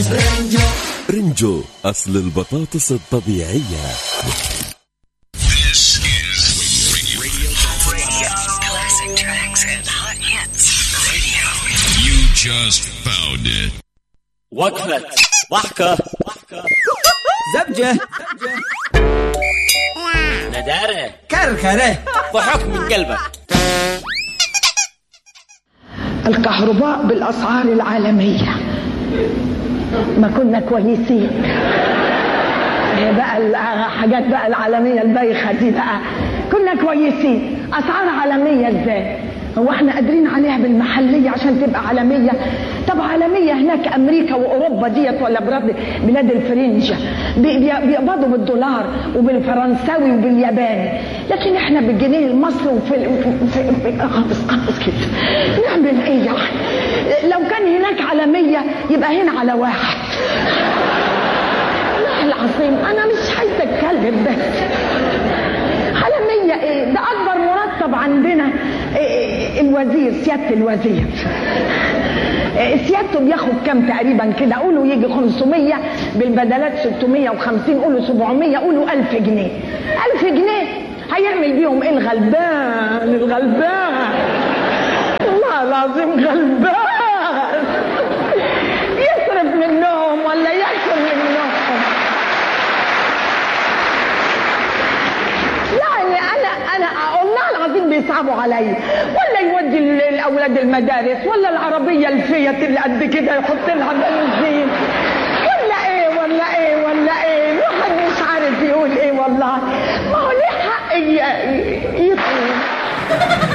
رنجو أصل البطاطس الطبيعية This is Radio, Classic tracks and hot hits. Radio. You just found it. وقفة ضحكة زبجة ندارة كركرة ضحك من قلبك الكهرباء بالأسعار العالمية ما كنا كويسين هي بقى الحاجات بقى العالمية البايخة دي بقى كنا كويسين أسعار عالمية ازاي هو احنا قادرين عليها بالمحلية عشان تبقى عالمية طب عالمية هناك أمريكا وأوروبا ديت ولا بلاد بلاد الفرنجة بي- بي- بيقبضوا بالدولار وبالفرنساوي وبالياباني لكن احنا بالجنيه المصري وفي في في في قابس قابس كده نعمل ايه يعني لو كان هناك عالمية يبقى هنا على واحد والله العظيم انا مش عايزه اتكلم بس عالمية ايه ده اكبر مرتب عندنا إيه الوزير سيادة الوزير إيه سيادته بياخد كام تقريبا كده قولوا يجي 500 بالبدلات 650 قولوا 700 قولوا 1000 جنيه 1000 جنيه هيعمل بيهم ايه الغلبان الغلبان والله العظيم غلبان يصرف منهم ولا ياكل منهم يعني انا انا والله العظيم بيصعبوا عليا ولا يودي ال- الاولاد المدارس ولا العربيه الفيت اللي قد كده يحط لها بنزين ولا ايه ولا ايه ولا ايه الواحد مش عارف يقول ايه والله ما هو ليه حق ي- ي- يطلب